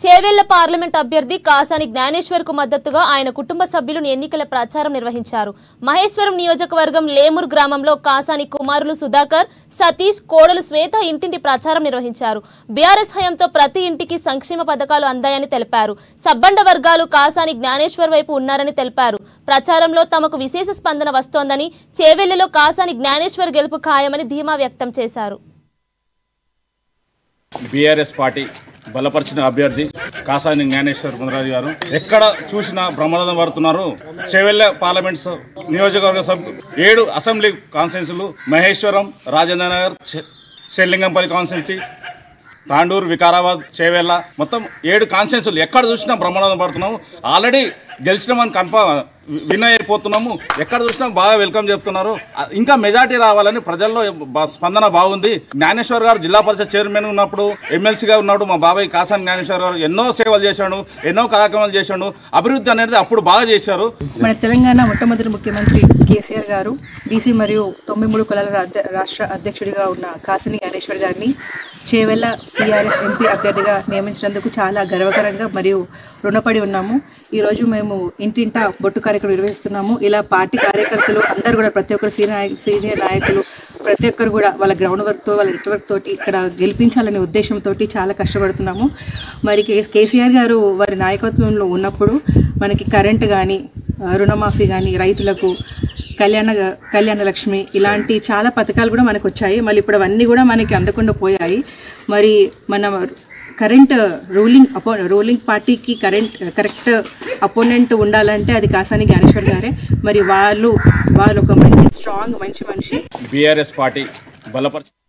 Chevella parliament అభ్యర్థి కాసాని జ్ఞానేశ్వర్ కు మద్దతుగా ఆయన కుటుంబ సభ్యులు ఎన్నికల ప్రచారం నిర్వహించారు మహేశ్వరం నియోజకవర్గం లేమూర్ గ్రామంలో కాసాని కుమారులు సుధాకర్ సతీష్ కోడలు శ్వేత ఇంటింటి ప్రచారం నిర్వహించారు బీఆర్ఎస్ హయాంతో ప్రతి ఇంటికి సంక్షేమ పథకాలు అందాయని తెలిపారు సబ్బండ వర్గాలు కాసాని జ్ఞానేశ్వర్ వైపు ఉన్నారని తెలిపారు ప్రచారంలో తమకు విశేష స్పందన వస్తోందని చేవెళ్లలో కాసాని జ్ఞానేశ్వర్ గెలుపు ఖాయమని ధీమా వ్యక్తం చేశారు బీఆర్ఎస్ పార్టీ బలపరిచిన అభ్యర్థి కాసాని జ్ఞానేశ్వర్ మునరాజు గారు ఎక్కడ చూసినా బ్రహ్మరథం పడుతున్నారు చెవెళ్ళ పార్లమెంట్స్ నియోజకవర్గ సభ్యు ఏడు అసెంబ్లీ కాన్స్టిట్యున్సీలు మహేశ్వరం రాజేంద్ర నగర్ చె- షెల్లింగంపల్లి కాన్స్టిట్యున్సీ తాండూరు వికారాబాద్ చేవెళ్ళ మొత్తం ఏడు కాన్స్టిట్యున్సీలు ఎక్కడ చూసినా బ్రహ్మరథం పడుతున్నాము ఆల్రెడీ గెలిచినామని కన్ఫర్మ్ విన్ అయిపోతున్నాము ఎక్కడ చూసినా బాగా వెల్కమ్ చెప్తున్నారు ఆ, ఇంకా మెజార్టీ రావాలని ప్రజల్లో బా- స్పందన బాగుంది జ్ఞానేశ్వర్ గారు జిల్లా పరిషత్ చైర్మన్ ఉన్నప్పుడు ఎమ్మెల్సీగా ఉన్నాడు మా బాబాయ్ కాసాని జ్ఞానేశ్వర్ గారు ఎన్నో సేవలు చేశాడు ఎన్నో కార్యక్రమాలు చేశాడు అభివృద్ధి అనేది అప్పుడు బాగా చేశారు మన తెలంగాణ మొట్టమొదటి ముఖ్యమంత్రి కేసీఆర్ గారు బీసీ మరియు తొంభై మూడు కులాల రాజ్య- రాష్ట్ర అధ్యక్షుడిగా ఉన్న కాసిని జ్ఞానేశ్వర్ గారిని చేవెళ్ళ టీఆర్ఎస్ ఎంపీ అభ్యర్థిగా నియమించినందుకు చాలా గర్వకరంగా మరియు రుణపడి ఉన్నాము ఈరోజు మేము ఇంటింటా బొట్టు కార్యక్రమం నిర్వహిస్తున్నాము ఇలా పార్టీ కార్యకర్తలు అందరూ కూడా ప్రతి ఒక్కరు సీనియర్ నాయ- సీనియర్ నాయకులు ప్రతి ఒక్కరు కూడా వాళ్ళ గ్రౌండ్ వర్క్తో వాళ్ళ నెట్వర్క్ తోటి ఇక్కడ గెలిపించాలనే ఉద్దేశంతో చాలా కష్టపడుతున్నాము మరి కే- కేసీఆర్ గారు వారి నాయకత్వంలో ఉన్నప్పుడు మనకి కరెంట్ కానీ రుణమాఫీ కానీ రైతులకు కళ్యాణ కళ్యాణ లక్ష్మి ఇలాంటి చాలా పథకాలు కూడా మనకు వచ్చాయి మళ్ళీ ఇప్పుడు అవన్నీ కూడా మనకి అందకుండా పోయాయి మరి మన కరెంట్ రూలింగ్ అపో రూలింగ్ పార్టీకి కరెంట్ కరెక్ట్ అపోనెంట్ ఉండాలంటే అది కాసాని జ్ఞానేశ్వర్ గారే మరి వాళ్ళు వాళ్ళు ఒక మంచి స్ట్రాంగ్ మంచి మనిషి బీఆర్ఎస్ పార్టీ బలపరిచి